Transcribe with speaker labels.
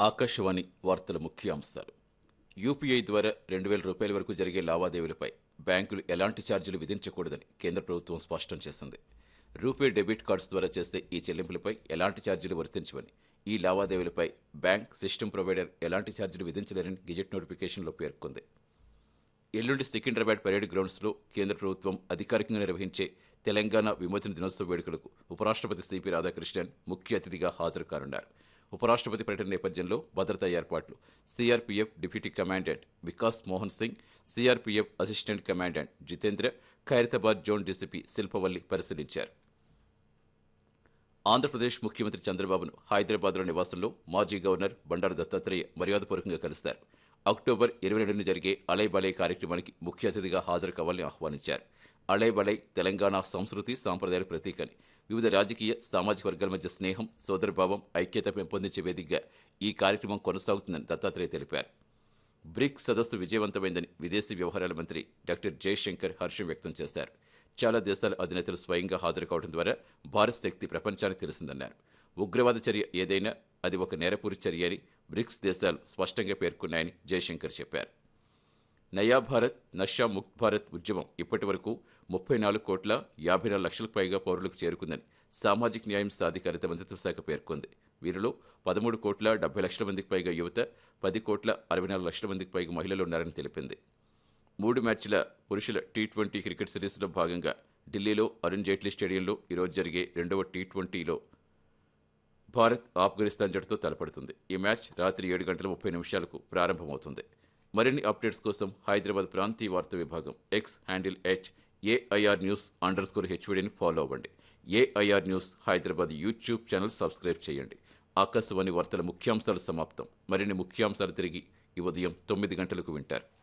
Speaker 1: ఆకాశవాణి వార్తల ముఖ్యాంశాలు యూపీఐ ద్వారా రెండు వేల రూపాయల వరకు జరిగే లావాదేవీలపై బ్యాంకులు ఎలాంటి ఛార్జీలు విధించకూడదని కేంద్ర ప్రభుత్వం స్పష్టం చేసింది రూపే డెబిట్ కార్డ్స్ ద్వారా చేసే ఈ చెల్లింపులపై ఎలాంటి ఛార్జీలు వర్తించవని ఈ లావాదేవీలపై బ్యాంక్ సిస్టమ్ ప్రొవైడర్ ఎలాంటి ఛార్జీలు విధించలేరని గెజెట్ నోటిఫికేషన్లో పేర్కొంది ఎల్లుండి సికింద్రాబాద్ పరేడ్ గ్రౌండ్స్లో కేంద్ర ప్రభుత్వం అధికారికంగా నిర్వహించే తెలంగాణ విమోచన దినోత్సవ వేడుకలకు ఉపరాష్ట్రపతి సిపి రాధాకృష్ణన్ ముఖ్య అతిథిగా హాజరు కానున్నారు ఉపరాష్ట్రపతి పర్యటన నేపథ్యంలో భద్రతా ఏర్పాట్లు CRPF deputy commandant Vikas Mohan Singh CRPF assistant commandant Jitendra Khairatabad zone DCP Shilpavalli పరిశీలించారు ఆంధ్రప్రదేశ్ ముఖ్యమంత్రి చంద్రబాబును హైదరాబాద్లో నివాసంలో మాజీ గవర్నర్ బండారు దత్తాత్రేయ మర్యాదపూర్వకంగా కలిశారు అక్టోబర్ ఇరవై రెండున జరిగే అలై బలై కార్యక్రమానికి ముఖ్య అతిథిగా హాజరు కావాలని ఆహ్వానించారు అలై బలై తెలంగాణ సంస్కృతి సాంప్రదాయాల ప్రతీకని వివిధ రాజకీయ సామాజిక వర్గాల మధ్య స్నేహం సోదరభావం ఐక్యత పెంపొందించే వేదికగా ఈ కార్యక్రమం కొనసాగుతుందని దత్తాత్రేయ తెలిపారు బ్రిక్స్ సదస్సు విజయవంతమైందని విదేశీ వ్యవహారాల మంత్రి డాక్టర్ జయశంకర్ హర్షం వ్యక్తం చేశారు చాలా దేశాల అధినేతలు స్వయంగా హాజరు కావడం ద్వారా భారత్ శక్తి ప్రపంచానికి తెలిసిందన్నారు ఉగ్రవాద చర్య ఏదైనా అది ఒక నేరపూరి చర్య అని బ్రిక్స్ దేశాలు స్పష్టంగా పేర్కొన్నాయని జయశంకర్ చెప్పారు నయా భారత్ నషా ముక్త్ భారత్ ఉద్యమం ఇప్పటి వరకు ముప్పై నాలుగు కోట్ల యాభై నాలుగు లక్షలకు పైగా పౌరులకు చేరుకుందని సామాజిక న్యాయం సాధికారిత మంత్రిత్వ శాఖ పేర్కొంది వీరిలో పదమూడు కోట్ల డెబ్బై లక్షల మందికి పైగా యువత పది కోట్ల అరవై నాలుగు లక్షల మందికి పైగా మహిళలు ఉన్నారని తెలిపింది మూడు మ్యాచ్ల పురుషుల టీ ట్వంటీ క్రికెట్ సిరీస్లో భాగంగా ఢిల్లీలో అరుణ్ జైట్లీ స్టేడియంలో ఈరోజు జరిగే రెండవ టీ ట్వంటీలో భారత్ ఆఫ్ఘనిస్తాన్ జట్టుతో తలపడుతుంది ఈ మ్యాచ్ రాత్రి ఏడు గంటల ముప్పై నిమిషాలకు ప్రారంభమవుతుంది మరిన్ని అప్డేట్స్ కోసం హైదరాబాద్ ప్రాంతీయ వార్తా విభాగం X handle at AIR news underscore హెచ్వీడీని ఫాలో అవ్వండి AIR news Hyderabad YouTube channel subscribe చేయండి ఆకాశవాణి వార్తల ముఖ్యాంశాలు సమాప్తం మరిన్ని ముఖ్యాంశాలు తిరిగి ఈ ఉదయం తొమ్మిది గంటలకు వింటారు